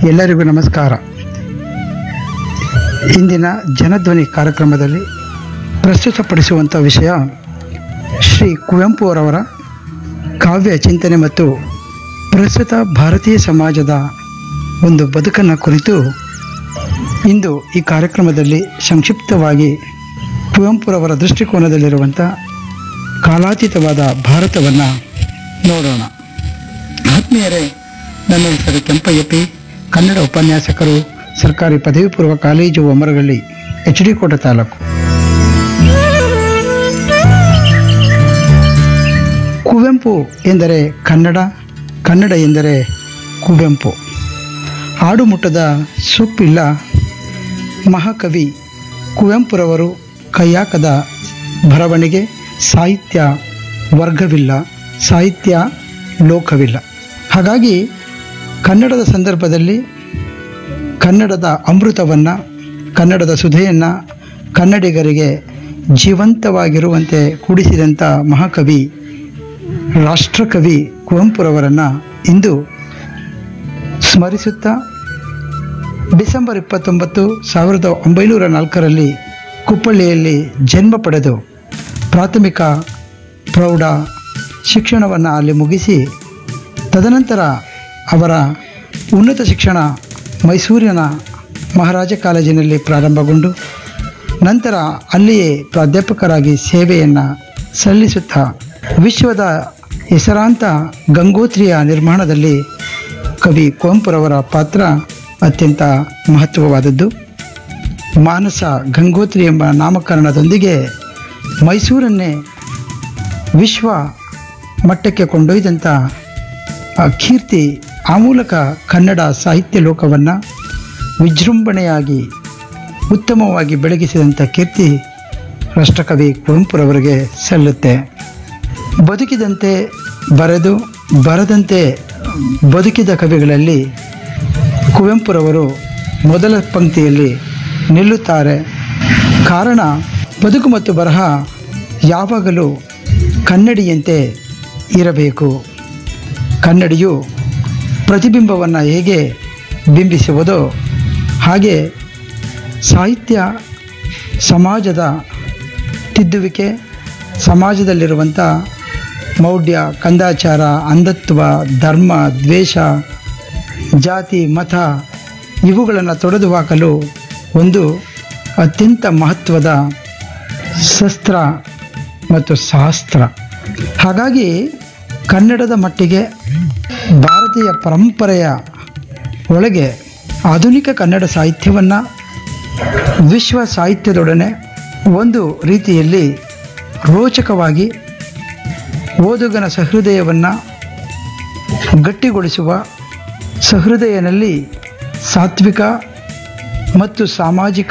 ಎಲ್ಲರಿಗೂ ನಮಸ್ಕಾರ ಇಂದಿನ ಜನಧ್ವನಿ ಕಾರ್ಯಕ್ರಮದಲ್ಲಿ ಪ್ರಸ್ತುತಪಡಿಸುವಂಥ ವಿಷಯ ಶ್ರೀ ಕುವೆಂಪು ಅವರವರ ಕಾವ್ಯ ಚಿಂತನೆ ಮತ್ತು ಪ್ರಸ್ತುತ ಭಾರತೀಯ ಸಮಾಜದ ಒಂದು ಬದುಕನ್ನು ಕುರಿತು ಇಂದು ಈ ಕಾರ್ಯಕ್ರಮದಲ್ಲಿ ಸಂಕ್ಷಿಪ್ತವಾಗಿ ಕುವೆಂಪುರವರ ದೃಷ್ಟಿಕೋನದಲ್ಲಿರುವಂಥ ಕಾಲಾತೀತವಾದ ಭಾರತವನ್ನು ನೋಡೋಣ ಆತ್ಮೀಯರೇ ನನ್ನ ಹೆಸರು ಕೆಂಪಯ್ಯ ಪಿ ಕನ್ನಡ ಉಪನ್ಯಾಸಕರು ಸರ್ಕಾರಿ ಪದವಿ ಪೂರ್ವ ಕಾಲೇಜು ಒಮರಗಳ್ಳಿ ಎಚ್ ಡಿ ಕೋಟೆ ತಾಲೂಕು ಕುವೆಂಪು ಎಂದರೆ ಕನ್ನಡ ಕನ್ನಡ ಎಂದರೆ ಕುವೆಂಪು ಆಡುಮುಟ್ಟದ ಸೊಪ್ಪಿಲ್ಲ ಮಹಾಕವಿ ಕುವೆಂಪುರವರು ಕೈಯಾಕದ ಬರವಣಿಗೆ ಸಾಹಿತ್ಯ ವರ್ಗವಿಲ್ಲ ಸಾಹಿತ್ಯ ಲೋಕವಿಲ್ಲ ಹಾಗಾಗಿ ಕನ್ನಡದ ಸಂದರ್ಭದಲ್ಲಿ ಕನ್ನಡದ ಅಮೃತವನ್ನು ಕನ್ನಡದ ಸುಧೆಯನ್ನು ಕನ್ನಡಿಗರಿಗೆ ಜೀವಂತವಾಗಿರುವಂತೆ ಕೂಡಿಸಿದಂಥ ಮಹಾಕವಿ ರಾಷ್ಟ್ರಕವಿ ಕುವೆಂಪುರವರನ್ನು ಇಂದು ಸ್ಮರಿಸುತ್ತಾ ಡಿಸೆಂಬರ್ ಇಪ್ಪತ್ತೊಂಬತ್ತು ಸಾವಿರದ ಒಂಬೈನೂರ ನಾಲ್ಕರಲ್ಲಿ ಕುಪ್ಪಳ್ಳಿಯಲ್ಲಿ ಜನ್ಮ ಪಡೆದು ಪ್ರಾಥಮಿಕ ಪ್ರೌಢ ಶಿಕ್ಷಣವನ್ನು ಅಲ್ಲಿ ಮುಗಿಸಿ ತದನಂತರ ಅವರ ಉನ್ನತ ಶಿಕ್ಷಣ ಮೈಸೂರಿನ ಮಹಾರಾಜ ಕಾಲೇಜಿನಲ್ಲಿ ಪ್ರಾರಂಭಗೊಂಡು ನಂತರ ಅಲ್ಲಿಯೇ ಪ್ರಾಧ್ಯಾಪಕರಾಗಿ ಸೇವೆಯನ್ನು ಸಲ್ಲಿಸುತ್ತಾ ವಿಶ್ವದ ಹೆಸರಾಂತ ಗಂಗೋತ್ರಿಯ ನಿರ್ಮಾಣದಲ್ಲಿ ಕವಿ ಕುವೆಂಪುರವರ ಪಾತ್ರ ಅತ್ಯಂತ ಮಹತ್ವವಾದದ್ದು ಮಾನಸ ಗಂಗೋತ್ರಿ ಎಂಬ ನಾಮಕರಣದೊಂದಿಗೆ ಮೈಸೂರನ್ನೇ ವಿಶ್ವ ಮಟ್ಟಕ್ಕೆ ಕೊಂಡೊಯ್ದಂಥ ಆ ಕೀರ್ತಿ ಆ ಮೂಲಕ ಕನ್ನಡ ಸಾಹಿತ್ಯ ಲೋಕವನ್ನು ವಿಜೃಂಭಣೆಯಾಗಿ ಉತ್ತಮವಾಗಿ ಬೆಳಗಿಸಿದಂಥ ಕೀರ್ತಿ ರಾಷ್ಟ್ರಕವಿ ಕುವೆಂಪುರವರಿಗೆ ಸಲ್ಲುತ್ತೆ ಬದುಕಿದಂತೆ ಬರೆದು ಬರದಂತೆ ಬದುಕಿದ ಕವಿಗಳಲ್ಲಿ ಕುವೆಂಪುರವರು ಮೊದಲ ಪಂಕ್ತಿಯಲ್ಲಿ ನಿಲ್ಲುತ್ತಾರೆ ಕಾರಣ ಬದುಕು ಮತ್ತು ಬರಹ ಯಾವಾಗಲೂ ಕನ್ನಡಿಯಂತೆ ಇರಬೇಕು ಕನ್ನಡಿಯು ಪ್ರತಿಬಿಂಬವನ್ನು ಹೇಗೆ ಬಿಂಬಿಸುವುದೋ ಹಾಗೆ ಸಾಹಿತ್ಯ ಸಮಾಜದ ತಿದ್ದುವಿಕೆ ಸಮಾಜದಲ್ಲಿರುವಂಥ ಮೌಢ್ಯ ಕಂದಾಚಾರ ಅಂಧತ್ವ ಧರ್ಮ ದ್ವೇಷ ಜಾತಿ ಮತ ಇವುಗಳನ್ನು ತೊಡೆದು ಹಾಕಲು ಒಂದು ಅತ್ಯಂತ ಮಹತ್ವದ ಶಸ್ತ್ರ ಮತ್ತು ಶಾಸ್ತ್ರ ಹಾಗಾಗಿ ಕನ್ನಡದ ಮಟ್ಟಿಗೆ ಭಾರತೀಯ ಪರಂಪರೆಯ ಒಳಗೆ ಆಧುನಿಕ ಕನ್ನಡ ಸಾಹಿತ್ಯವನ್ನು ವಿಶ್ವ ಸಾಹಿತ್ಯದೊಡನೆ ಒಂದು ರೀತಿಯಲ್ಲಿ ರೋಚಕವಾಗಿ ಓದುಗನ ಸಹೃದಯವನ್ನು ಗಟ್ಟಿಗೊಳಿಸುವ ಸಹೃದಯನಲ್ಲಿ ಸಾತ್ವಿಕ ಮತ್ತು ಸಾಮಾಜಿಕ